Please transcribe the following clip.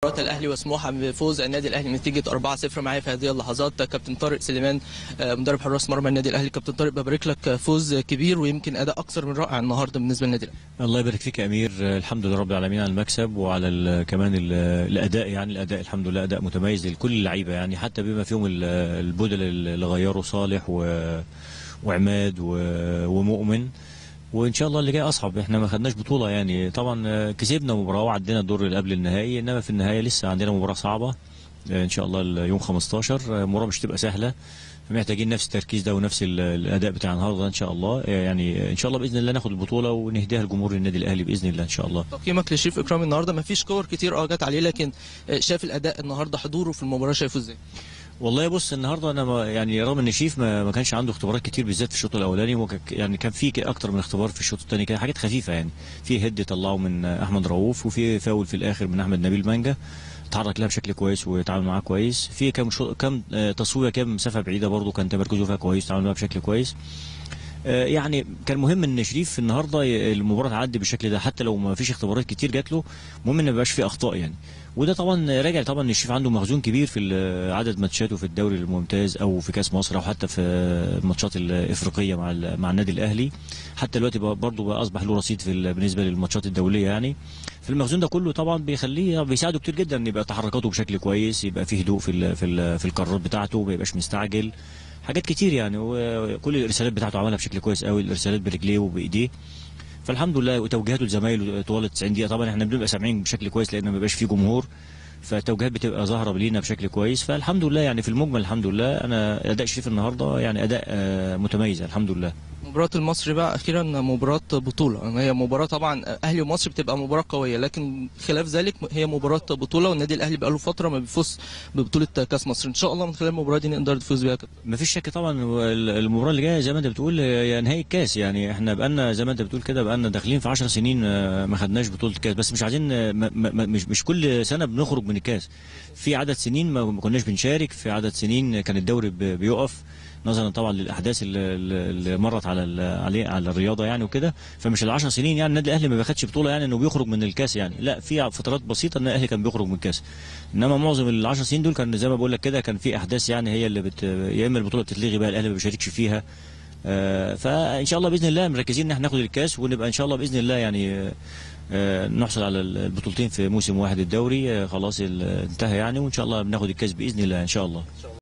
مباراة الأهلي وسموحة بفوز النادي الأهلي نتيجة 4-0 معايا في هذه اللحظات كابتن طارق سليمان آه، مدرب حراس مرمى النادي الأهلي كابتن طارق ببارك لك فوز كبير ويمكن أداء أكثر من رائع النهارده بالنسبة للنادي الأهلي الله يبارك فيك يا امير الحمد لله رب العالمين على المكسب وعلى ال- كمان ال- الاداء يعني الاداء الحمد لله اداء متميز لكل اللعيبه يعني حتى بما فيهم ال- البدل اللي غيروا صالح و... وعماد و... ومؤمن وان شاء الله اللي جاي اصعب احنا ما خدناش بطوله يعني طبعا كسبنا مباراه وعدينا الدور اللي قبل النهائي انما في النهايه لسه عندنا مباراه صعبه ان شاء الله يوم 15 مباراه مش تبقى سهله فمحتاجين نفس التركيز ده ونفس ال- الاداء بتاع النهارده ان شاء الله يعني ان شاء الله باذن الله ناخد البطوله ونهديها لجمهور النادي الاهلي باذن الله ان شاء الله تقييمك لشريف إكرامي النهارده ما فيش كور كتير اه جت عليه لكن آه، شاف الأداء النهارده حضوره في المباراة شايفه إزاي؟ والله بص النهارده انا ما يعني رغم ان شريف ما, ما كانش عنده اختبارات كتير بالذات في الشوط الاولاني وك يعني كان في اكتر من اختبار في الشوط الثاني كان حاجات خفيفه يعني في هيد طلعه من احمد رؤوف وفي فاول في الاخر من احمد نبيل مانجا اتحرك لها بشكل كويس وتعامل معاها كويس في كام شو كام آه، تصويره كام مسافه بعيده برضو كان تمركزه فيها كويس تعامل معاها بشكل كويس آه، يعني كان مهم ان شريف النهارده ي- المباراه تعدي بالشكل ده حتى لو ما فيش اختبارات كتير جات له المهم ان ما يبقاش فيه اخطاء يعني وده طبعا راجع طبعا ان شريف عنده مخزون كبير في ال- عدد ماتشاته في الدوري الممتاز او في كاس مصر او حتى في الماتشات الافريقيه مع ال- مع النادي الاهلي حتى دلوقتي بقى برضه بقى اصبح له رصيد في ال- بالنسبه للماتشات الدوليه يعني فالمخزون ده كله طبعا بيخليه بيساعده كتير جدا ان يبقى تحركاته بشكل كويس يبقى فيه هدوء في ال- في ال- في القرارات بتاعته ما يبقاش مستعجل حاجات كتير يعني وكل الارسالات بتاعته عملها بشكل كويس قوي الارسالات برجليه وبايديه فالحمد لله وتوجيهاته لزمايله طوال 90 دقيقه طبعا احنا بنبقى سامعين بشكل كويس لان ما بيبقاش فيه جمهور فالتوجيهات بتبقى ظاهره لينا بشكل كويس فالحمد لله يعني في المجمل الحمد لله انا اداء شريف النهارده يعني اداء آه، متميز الحمد لله مباراة المصري بقى أخيرا مباراة بطولة يعني هي مباراة طبعا أهلي ومصر بتبقى مباراة قوية لكن خلاف ذلك هي مباراة بطولة والنادي الأهلي بقاله فترة ما بيفوز ببطولة كأس مصر إن شاء الله من خلال المباراة دي نقدر نفوز بيها كده ما فيش شك طبعا هو ال- المباراه اللي جايه زي ما انت بتقول هي نهائي الكاس يعني احنا بقالنا زي ما انت بتقول كده بقالنا داخلين في 10 سنين آه، ما خدناش بطوله الكاس بس مش عايزين آه، ما ما ما- مش مش كل سنه بنخرج من الكاس في عدد سنين ما ما كناش بنشارك في عدد سنين كان الدوري ب- بيقف نظرا طبعا للاحداث اللي, اللي مرت على ال- عليه على الرياضه يعني وكده فمش ال 10 سنين يعني النادي الاهلي ما بياخدش بطوله يعني انه بيخرج من الكاس يعني لا في فترات بسيطه ان الاهلي كان بيخرج من الكاس انما معظم ال 10 سنين دول كان زي ما بقول لك كده كان في احداث يعني هي اللي بت يا اما البطوله بتتلغي بقى الاهلي ما بيشاركش فيها آه، فان شاء الله باذن الله مركزين ان احنا ناخد الكاس ونبقى ان شاء الله باذن الله يعني آه، آه، نحصل على البطولتين في موسم واحد الدوري آه، خلاص ال- انتهى يعني وان شاء الله بناخد الكاس باذن الله ان شاء الله